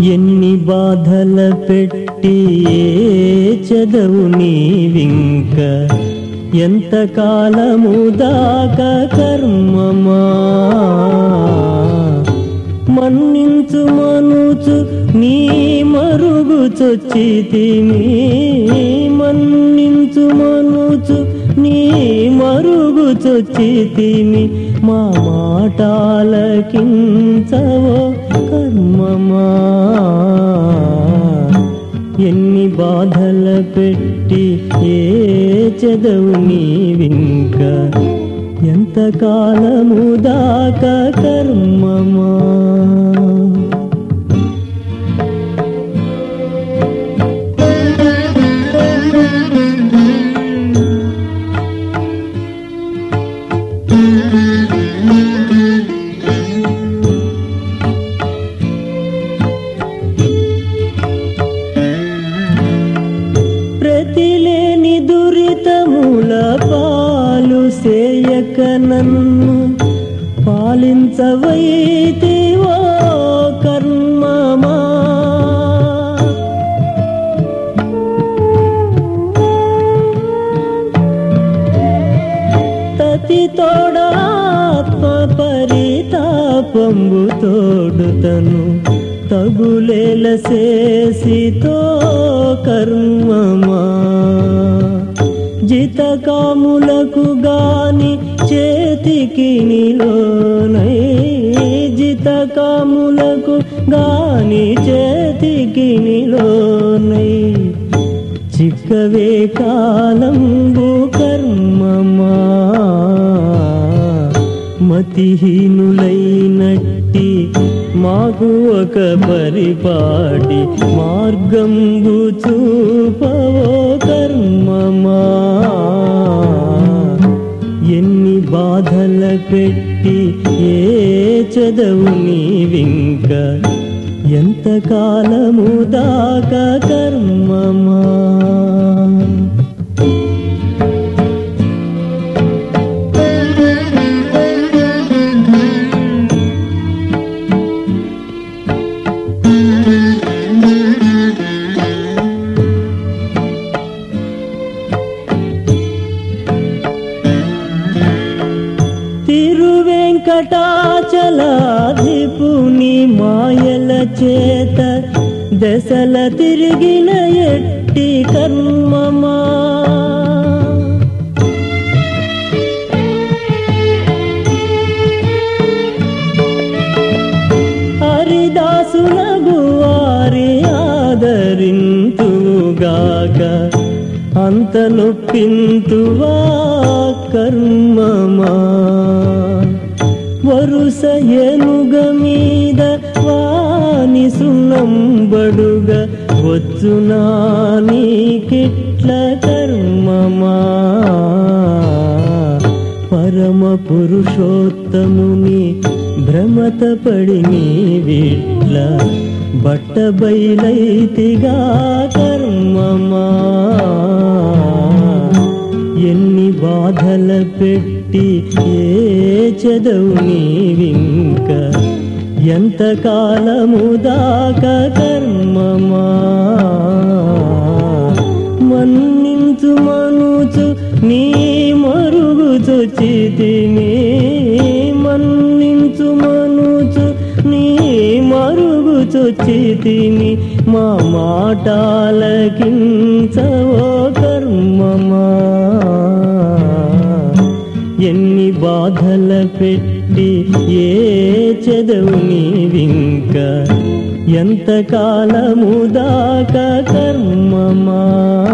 ఎన్ని బాధల పెట్టి ఏ చదవు నీవింక ఎంత కాలము దాకా కర్మమా మన్నించు మనుచు నీ మరుగు చొచ్చితిమి మన్నించు మనుచు నీ మరుగు చొచ్చితిమి మా మాటాలకించవో కర్మమా ఎన్ని బాధల పెట్టి ఏ చదవు నీవింక ఎంత కాలము దాకా కర్మమా ప్రతిలేని దురితముల పాలు సేయక నన్ను పాలించవైతివో కర్మమా తతి తోడాత్మ పరితాపంబు తోడుతను తగులేల చేసితో కర్మమా జితకాములకు గాని చేతికి నిలోనై జితకాములకు గాని చేతికి నిలోనై చిక్కవే కాలంబు కర్మమా మతిహీనులైనట్టి మాకు ఒక పరిపాటి మార్గంబు చూపవో కర్మమా ఎన్ని బాధల పెట్టి ఏ చదవు నీవింక ఎంత కాలము దాకా కర్మమా తిరువెంకటాచలాధిపుని మాయల చేత దశల తిరిగిన ఎట్టి కర్మమా హరిదాసునగు వారి ఆదరింతుగాక అంత నొప్పింతువా కర్మమా వరుస ఏనుగ మీద వాని సున్నంబడుగ వచ్చునా నీకిట్ల కర్మమా పరమ పురుషోత్తముని భ్రమత పడి నీవిట్ల బట్ట బయలైతిగా కర్మమా ఎన్ని బాధల పెట్టి ఏ చదవు నీవింక ఎంత కాలము దాకా కర్మమా మన్నించు మనుచు నీ మరుగు చొచ్చితిని మన్నించు మనుచు నీ మరుగు చొచ్చితిని మా మాటాలకించవో కర్మమా ఎన్ని బాధల పెట్టి ఏ చదవు నీవింక ఎంత కాలము దాకా కర్మమా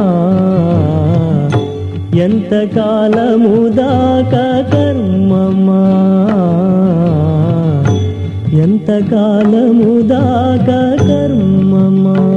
ఎంత కాలము దాకా కర్మమా ఎంత కాలము దాకా కర్మమా